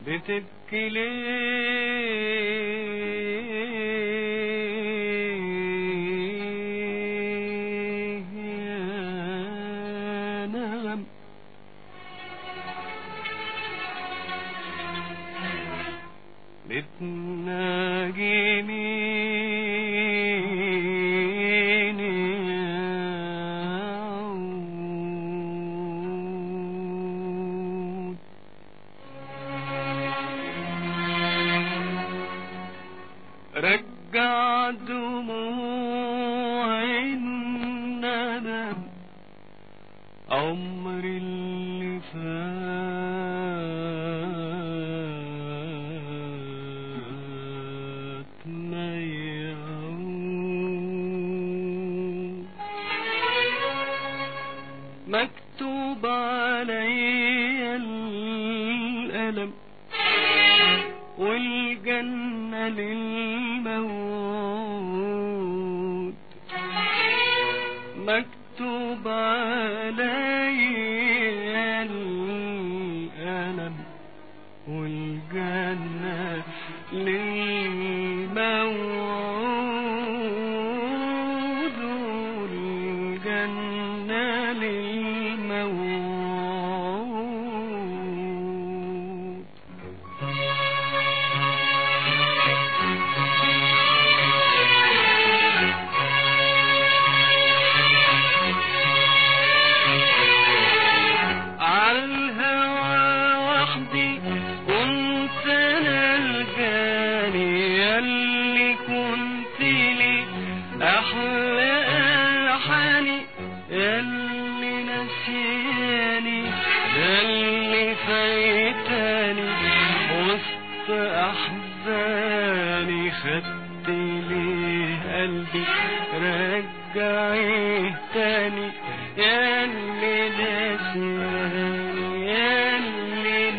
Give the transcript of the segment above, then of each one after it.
بتبكي ليه يا نغم بتناجي مين يعود رجع دموع الندم عمر اللي فات ما يعود مكتوب علي الألم والجنة للموت مكتوب علي الألم والجنة للموت والجنة للموت على الهوى وحدي كنت انا الجاني ياللي كنت لي احلى الحاني ياللي نسياني ياللي فايتاني وسط احزاني خدت ليه قلبي رجعيه تاني ياللي نسياني ياللي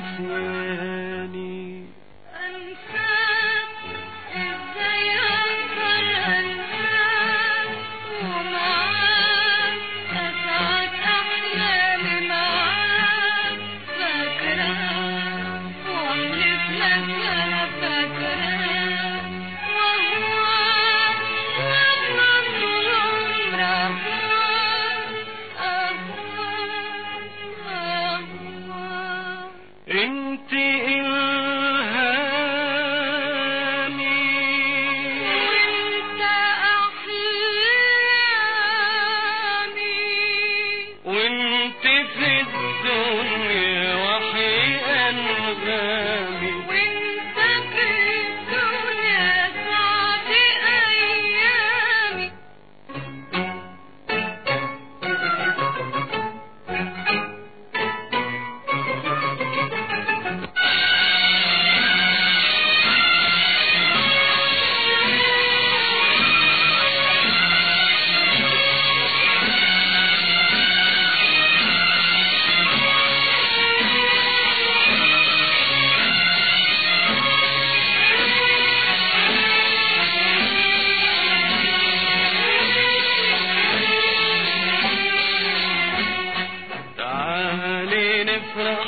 نسياني أنساك إزاي أقدر أنساك ومعاك أسعد أحلامي معاك فاكراك وأحلف لك أنا فاكراك وأهواك وأفضل طول عمري أهواك أهواك أهواك انت الهامي وانت احلامي وانت في الدنيا وحي انغامي وانت في الدنيا سعد ايامي تعالي نفرح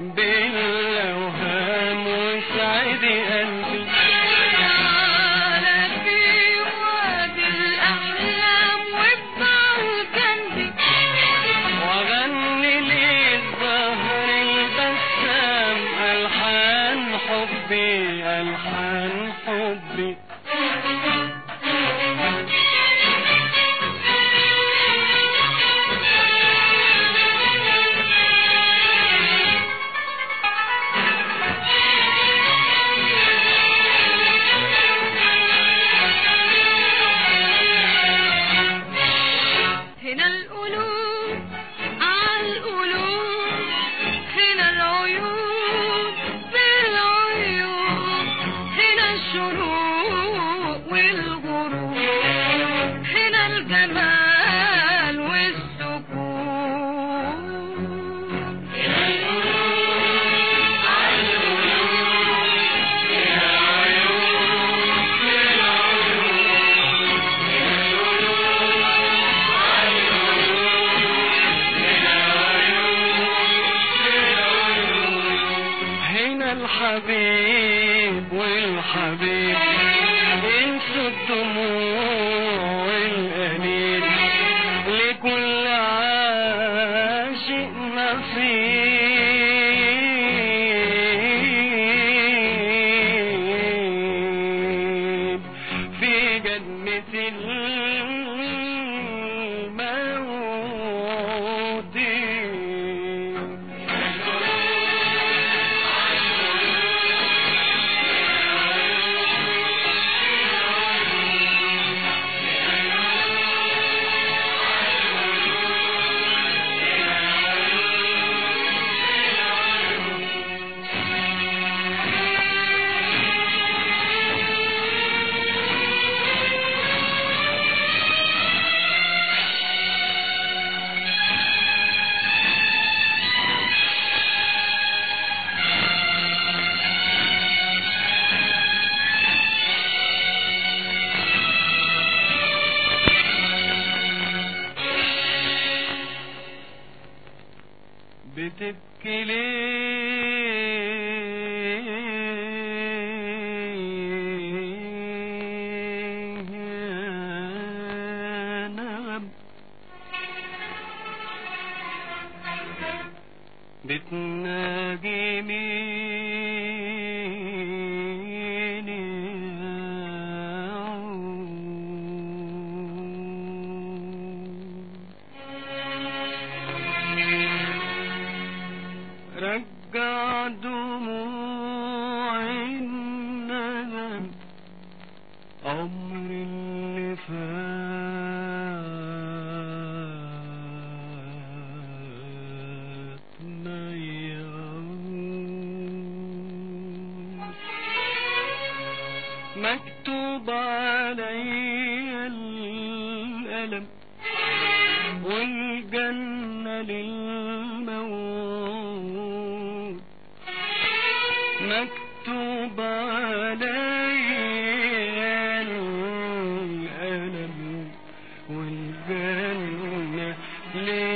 بالاوهام وسعدي قلبي تعالى في وادي الاحلام وافضل جنبي واغني للظهر البسام الحان حبي الحان حبي هنا القلوب عالقلوب هنا العيون بالعيون هنا الشروق والغروب هنا الجمال والسكون هنا الحياة بتبكي ليه يا نغم بتناجي مين رجع دموع الندم عمر اللي فات ما يعود مكتوب علي الألم والجنة للموت مكتوب علي الألم والجنة للموت